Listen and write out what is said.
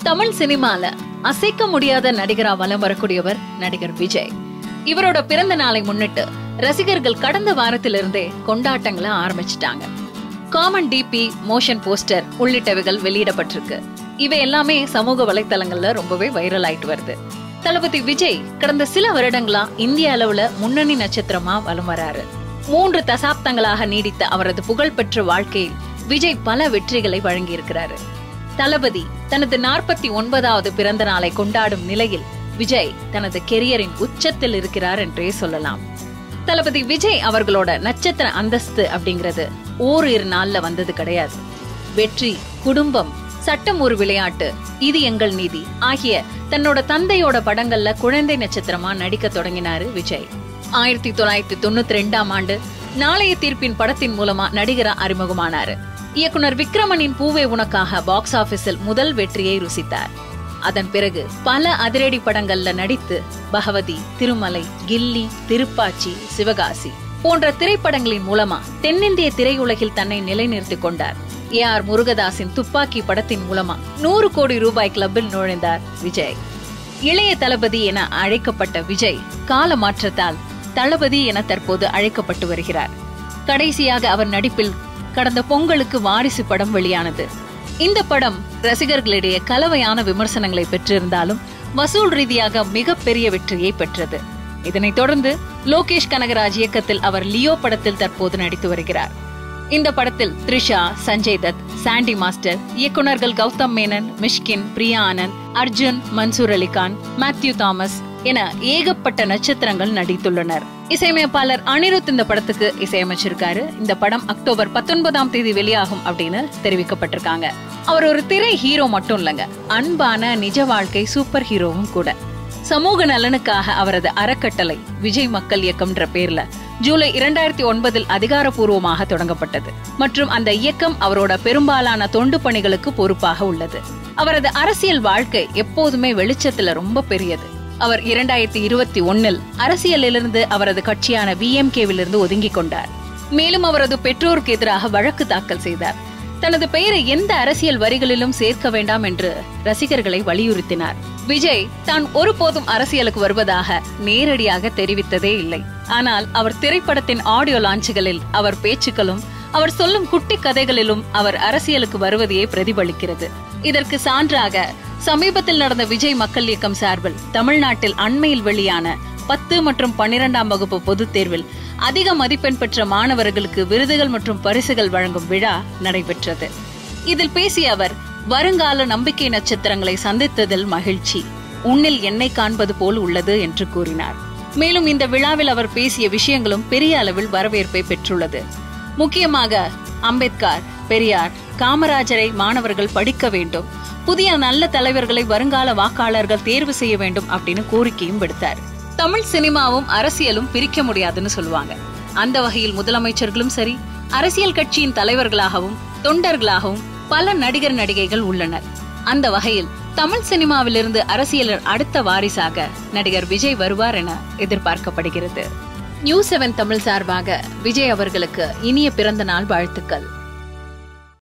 தமிழ் சினிமால அசைக்க முடியாத நடிகரா வலம் வரக்கூடியவர் நடிகர் விஜய் இவரோட பிறந்த நாளை முன்னிட்டு ரசிகர்கள் கடந்த வாரத்திலிருந்தே கொண்டாட்டங்களை ஆரம்பிச்சிட்டாங்க காமன் டிபி மோஷன் போஸ்டர் உள்ளிட்டவைகள் வெளியிடப்பட்டிருக்கு இவை எல்லாமே சமூக வலைத்தளங்கள்ல ரொம்பவே வைரல் ஆயிட்டு வருது தளபதி விஜய் கடந்த சில வருடங்களா இந்திய அளவுல முன்னணி நட்சத்திரமா வலம் வராரு மூன்று தசாப்தங்களாக நீடித்த அவரது புகழ்பெற்ற வாழ்க்கையில் விஜய் பல வெற்றிகளை வழங்கியிருக்கிறாரு தளபதி தனது நாற்பத்தி ஒன்பதாவது பிறந்த நாளை கொண்டாடும் நிலையில் விஜய் தனது கெரியரின் உச்சத்தில் இருக்கிறார் என்றே சொல்லலாம் தளபதி விஜய் அவர்களோட நட்சத்திர அந்தஸ்து அப்படிங்கிறது ஓரிரு நாள்ல வந்தது கிடையாது வெற்றி குடும்பம் சட்டம் ஒரு விளையாட்டு இது எங்கள் நீதி ஆகிய தன்னோட தந்தையோட படங்கள்ல குழந்தை நட்சத்திரமா நடிக்க தொடங்கினாரு விஜய் ஆயிரத்தி தொள்ளாயிரத்தி தொண்ணூத்தி ரெண்டாம் ஆண்டு நாளைய தீர்ப்பின் படத்தின் மூலமா நடிகரா அறிமுகமானாரு இயக்குனர் விக்ரமனின் பூவே உனக்காக பாக்ஸ் ஆபீஸில் முதல் வெற்றியை ருசித்தார் அதன் பிறகு பல அதிரடி படங்கள்ல நடித்து பகவதி திருமலை கில்லி திருப்பாச்சி சிவகாசி போன்ற திரைப்படங்களின் மூலமா தென்னிந்திய திரையுலகில் தன்னை நிலைநிறுத்திக் கொண்டார் ஏ ஆர் முருகதாஸின் துப்பாக்கி படத்தின் மூலமா நூறு கோடி ரூபாய் கிளப்பில் நுழைந்தார் விஜய் இளைய தளபதி என அழைக்கப்பட்ட விஜய் கால மாற்றத்தால் தளபதி என தற்போது அழைக்கப்பட்டு வருகிறார் கடைசியாக அவர் நடிப்பில் கடந்த பொங்கலுக்கு வாரிசு படம் வெளியானது இந்த படம் ரசிகர்களிடையே கலவையான விமர்சனங்களை பெற்றிருந்தாலும் வசூல் ரீதியாக மிகப்பெரிய வெற்றியை பெற்றது இதனைத் தொடர்ந்து லோகேஷ் கனகராஜ் இயக்கத்தில் அவர் லியோ படத்தில் தற்போது நடித்து வருகிறார் இந்த படத்தில் த்ரிஷா சஞ்சய் தத் சாண்டி மாஸ்டர் இயக்குனர்கள் கௌதம் மேனன் மிஷ்கின் பிரியா ஆனந்த் அர்ஜுன் மன்சூர் அலிகான் மேத்யூ தாமஸ் என ஏகப்பட்ட நட்சத்திரங்கள் நடித்துள்ளனர் இசையமைப்பாளர் அனிருத் இந்த படத்துக்கு இசையமைச்சிருக்காரு இந்த படம் அக்டோபர் பத்தொன்பதாம் தேதி வெளியாகும் அப்படின்னு தெரிவிக்கப்பட்டிருக்காங்க அவர் ஒரு திரை ஹீரோ மட்டும் இல்லங்க அன்பான நிஜ வாழ்க்கை சூப்பர் ஹீரோவும் கூட சமூக நலனுக்காக அவரது அறக்கட்டளை விஜய் மக்கள் இயக்கம்ன்ற பேர்ல ஜூலை இரண்டாயிரத்தி ஒன்பதில் அதிகாரப்பூர்வமாக தொடங்கப்பட்டது மற்றும் அந்த இயக்கம் அவரோட பெரும்பாலான தொண்டு பணிகளுக்கு பொறுப்பாக உள்ளது அவரது அரசியல் வாழ்க்கை எப்போதுமே வெளிச்சத்துல ரொம்ப பெரியது அவர் இரண்டாயிரத்தி இருபத்தி ஒன்னில் அரசியலிலிருந்து அவரது கட்சியான விஎம்கேவிலிருந்து ஒதுங்கிக் கொண்டார் மேலும் அவரது பெற்றோருக்கு எதிராக வழக்கு தாக்கல் செய்தார் தனது பெயரை எந்த அரசியல் வரிகளிலும் சேர்க்க வேண்டாம் என்று ரசிகர்களை வலியுறுத்தினார் விஜய் தான் ஒருபோதும் அரசியலுக்கு வருவதாக நேரடியாக தெரிவித்ததே இல்லை ஆனால் அவர் திரைப்படத்தின் ஆடியோ லான்ச்சுகளில் அவர் பேச்சுக்களும் அவர் சொல்லும் குட்டி கதைகளிலும் அவர் அரசியலுக்கு வருவதையே பிரதிபலிக்கிறது இதற்கு சான்றாக சமீபத்தில் நடந்த விஜய் மக்கள் இயக்கம் சார்பில் தமிழ்நாட்டில் அண்மையில் வெளியான பத்து மற்றும் பன்னிரெண்டாம் வகுப்பு பொதுத் தேர்வில் அதிக மதிப்பெண் பெற்ற மாணவர்களுக்கு விருதுகள் மற்றும் பரிசுகள் வழங்கும் விழா நடைபெற்றது இதில் பேசிய அவர் வருங்கால நம்பிக்கை நட்சத்திரங்களை சந்தித்ததில் மகிழ்ச்சி உன்னில் என்னை காண்பது போல் உள்ளது என்று கூறினார் மேலும் இந்த விழாவில் அவர் பேசிய விஷயங்களும் பெரிய அளவில் வரவேற்பை பெற்றுள்ளது முக்கியமாக அம்பேத்கர் பெரியார் காமராஜரை மாணவர்கள் படிக்க வேண்டும் புதிய நல்ல தலைவர்களை வருங்கால வாக்காளர்கள் தேர்வு செய்ய வேண்டும் அப்படின்னு கோரிக்கையும் விடுத்தார் தமிழ் சினிமாவும் அரசியலும் பிரிக்க முடியாதுன்னு சொல்லுவாங்க அந்த வகையில் முதலமைச்சர்களும் சரி அரசியல் கட்சியின் தலைவர்களாகவும் தொண்டர்களாகவும் பல நடிகர் நடிகைகள் உள்ளனர் அந்த வகையில் தமிழ் சினிமாவிலிருந்து அரசியலர் அடுத்த வாரிசாக நடிகர் விஜய் வருவார் என எதிர்பார்க்கப்படுகிறது நியூஸ் செவன் தமிழ் சார்பாக விஜய் அவர்களுக்கு இனிய பிறந்த நாள் வாழ்த்துக்கள்